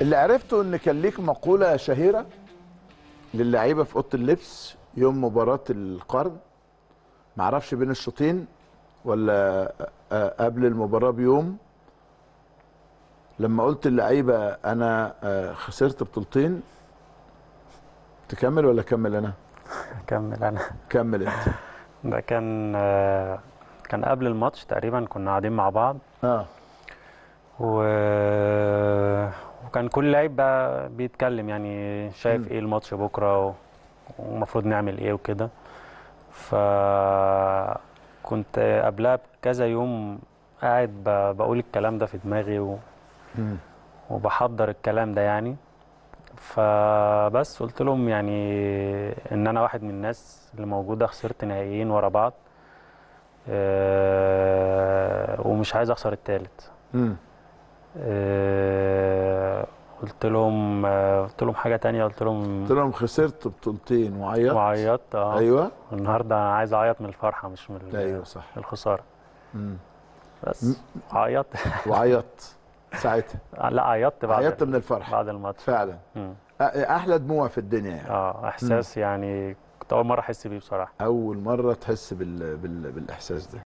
اللي عرفته ان كان ليك مقوله شهيره للعيبه في اوضه اللبس يوم مباراه القرن معرفش بين الشوطين ولا آه، قبل المباراه بيوم لما قلت للعيبه انا آه، خسرت بطولتين تكمل ولا اكمل انا اكمل انا كمل انت ده كان آه، كان قبل الماتش تقريبا كنا قاعدين مع بعض اه و... وكان كل لعيب بقى بيتكلم يعني شايف ايه الماتش بكره و... ومفروض نعمل ايه وكده فكنت قبلها بكذا يوم قاعد ب... بقول الكلام ده في دماغي و... مم. وبحضر الكلام ده يعني فبس قلت لهم يعني ان انا واحد من الناس اللي موجوده خسرت نهائيين ورا بعض آه، ومش عايز اخسر التالت مم. آه، قلت لهم آه، قلت لهم حاجه تانية قلت لهم قلت لهم خسرت بطولتين وعيطت وعيطت اه ايوه النهارده انا عايز اعيط من الفرحه مش من ال- ايوه صح الخساره مم. بس عيطت وعيطت ساعتها لا عيطت بعد عيطت من الفرحه بعد الماتش فعلا مم. أ- احلى دموع في الدنيا يعني اه احساس يعني كنت اول مره احس بيه بصراحه اول مره تحس بال... بال... بالاحساس ده